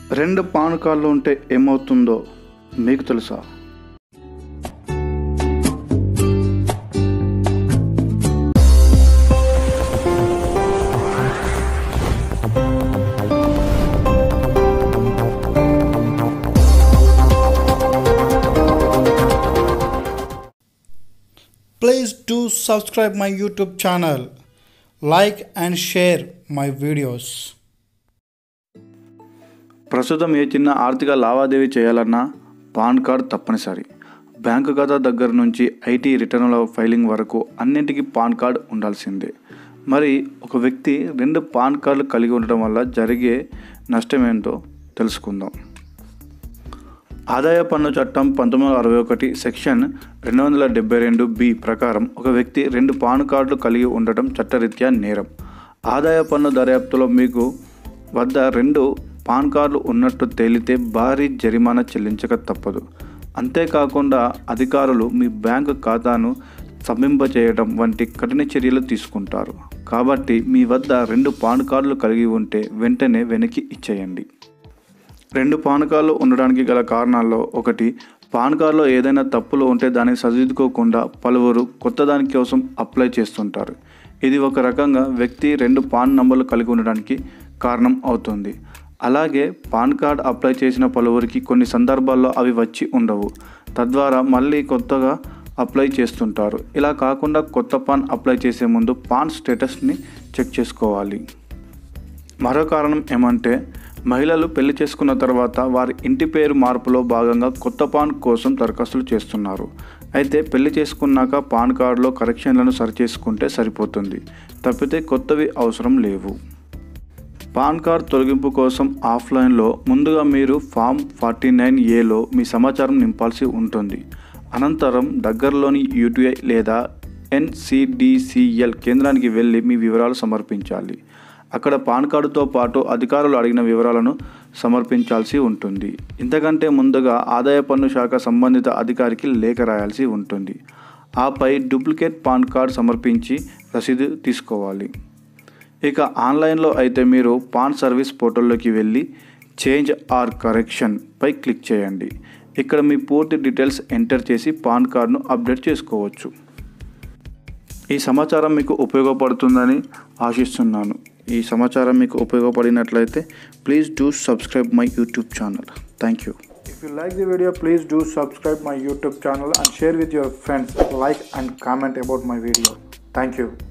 రెండు పాన్ కార్డులు ఉంటే ఏమవుతుందో మీకు తెలుసా Please do subscribe my YouTube channel, like and share my videos. ప్రస్తుతం ఏ చిన్న ఆర్థిక లావాదేవీ చేయాలన్నా పాన్ కార్డ్ తప్పనిసరి బ్యాంకు ఖాతా దగ్గర నుంచి ఐటీ రిటర్నుల ఫైలింగ్ వరకు అన్నింటికీ పాన్ కార్డ్ ఉండాల్సిందే మరి ఒక వ్యక్తి రెండు పాన్ కార్డులు కలిగి ఉండడం వల్ల జరిగే నష్టం ఏంటో తెలుసుకుందాం ఆదాయ పన్ను చట్టం పంతొమ్మిది వందల అరవై ఒకటి సెక్షన్ రెండు వందల డెబ్బై రెండు బి ప్రకారం ఒక వ్యక్తి రెండు పాన్ కార్డులు కలిగి ఉండటం చట్టరీత్యా నేరం ఆదాయ పన్ను దర్యాప్తులో మీకు వద్ద రెండు పాన్ కార్డులు ఉన్నట్టు తేలితే భారీ జరిమానా చెల్లించక తప్పదు అంతేకాకుండా అధికారులు మీ బ్యాంకు ఖాతాను స్తంభింపచేయడం వంటి కఠిన చర్యలు తీసుకుంటారు కాబట్టి మీ వద్ద రెండు పాన్ కార్డులు కలిగి ఉంటే వెంటనే వెనక్కి ఇచ్చేయండి రెండు పాన్ కార్డులు ఉండడానికి గల కారణాల్లో ఒకటి పాన్ కార్డులో ఏదైనా తప్పులు ఉంటే దాన్ని సరిదిద్దుకోకుండా పలువురు కొత్త దాని కోసం అప్లై చేస్తుంటారు ఇది ఒక రకంగా వ్యక్తి రెండు పాన్ నంబర్లు కలిగి ఉండడానికి కారణం అవుతుంది అలాగే పాన్ కార్డ్ అప్లై చేసిన పలువురికి కొన్ని సందర్భాల్లో అవి వచ్చి ఉండవు తద్వారా మళ్ళీ కొత్తగా అప్లై చేస్తుంటారు ఇలా కాకుండా కొత్త పాన్ అప్లై చేసే ముందు పాన్ స్టేటస్ని చెక్ చేసుకోవాలి మరో కారణం ఏమంటే మహిళలు పెళ్లి చేసుకున్న తర్వాత వారి ఇంటి పేరు మార్పులో భాగంగా కొత్త పాన్ కోసం దరఖాస్తులు చేస్తున్నారు అయితే పెళ్లి చేసుకున్నాక పాన్ కార్డులో కరెక్షన్లను సరిచేసుకుంటే సరిపోతుంది తప్పితే కొత్తవి అవసరం లేవు పాన్ కార్డ్ తొలగింపు కోసం ఆఫ్లైన్లో ముందుగా మీరు ఫామ్ ఫార్టీ నైన్ ఏలో మీ సమాచారం నింపాల్సి ఉంటుంది అనంతరం దగ్గరలోని యూటీఐ లేదా ఎన్సిడిసిఎల్ కేంద్రానికి వెళ్ళి మీ వివరాలు సమర్పించాలి అక్కడ పాన్ కార్డుతో పాటు అధికారులు అడిగిన వివరాలను సమర్పించాల్సి ఉంటుంది ఇంతకంటే ముందుగా ఆదాయ పన్ను శాఖ సంబంధిత అధికారికి లేఖ రాయాల్సి ఉంటుంది ఆపై డూప్లికేట్ పాన్ కార్డ్ సమర్పించి రసీదు తీసుకోవాలి ఇక ఆన్లైన్లో అయితే మీరు పాన్ సర్వీస్ పోర్టల్లోకి వెళ్ళి చేంజ్ ఆర్ కరెక్షన్ పై క్లిక్ చేయండి ఇక్కడ మీ పూర్తి డీటెయిల్స్ ఎంటర్ చేసి పాన్ కార్డును అప్డేట్ చేసుకోవచ్చు ఈ సమాచారం మీకు ఉపయోగపడుతుందని ఆశిస్తున్నాను ఈ సమాచారం మీకు ఉపయోగపడినట్లయితే please do subscribe my YouTube channel thank you If you like the video, please do subscribe my YouTube channel and share with your friends. Like and comment about my video. Thank you.